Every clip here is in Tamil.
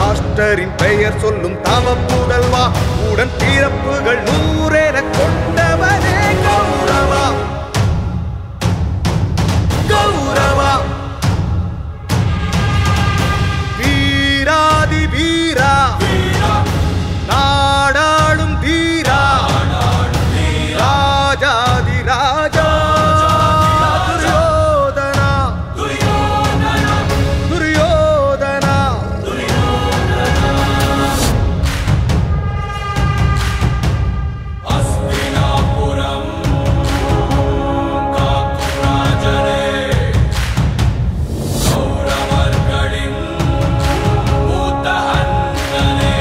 திருதராஷ்டரின் பெயர் சொல்லும் தவ புதல்வா உடன் பிறப்புகள் நூறென கொண்டவனே கௌரவா கௌரவா வீராதி வீரா நாடாளும் தீரா ராஜாதி ராஜா துரியோதனா துரியோதனா அஸ்தினாபுரம் காக்குராஜரே கௌரவர்களின் மூத்த அண்ணனே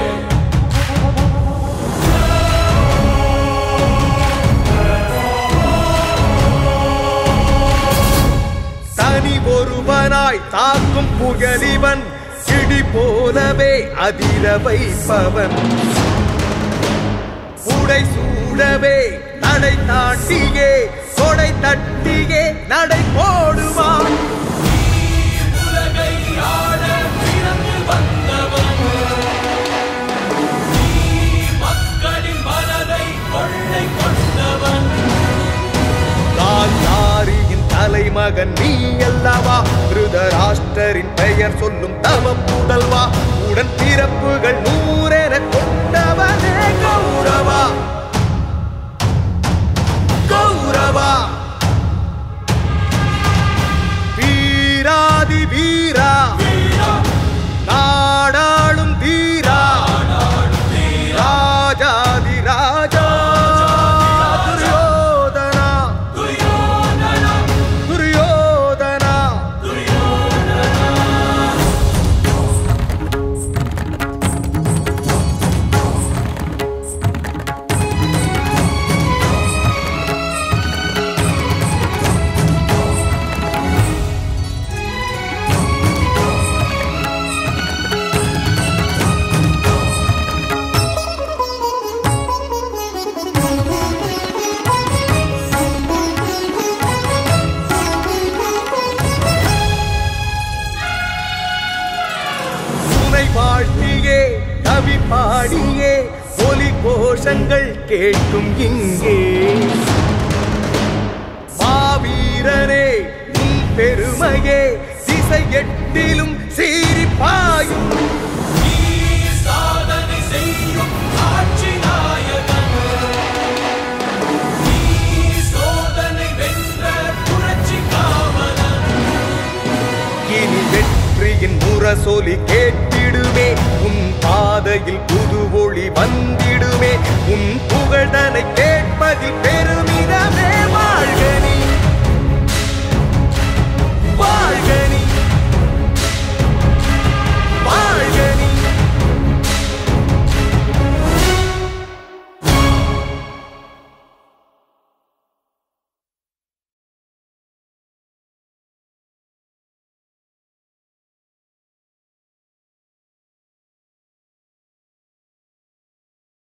தனி ஒருவனாய் தாக்கும் புகழிவன் இடி போலவே அதிர வைப்பவன் உடை சூடவே நடை தாண்டியே கொடை தட்டியே நடை போடுவான் உலகை ஆள பிறந்து வந்தவன் நீ மக்களின் மனதை கொள்ளை கொண்டவன் காந்தாரியின் தலைமகன் நீ அல்லவா திருதராஷ்டரின் பெயர் சொல்லும் தவ புதல்வா உடன் பிறப்புகள் நூறென கொண்டவனே கௌரவா கௌரவா வீராதி வீரா நாடாளும் தீரா ராஜாதி ராஜா துரியோதனா துரியோதனா துணை வாழ்த்தியே கவி பாடியே ஒலி கோஷங்கள் கேட்கும் இங்கே மாவீரனே உன் பெருமையே திசை எட்டிலும் சீறி பாயும்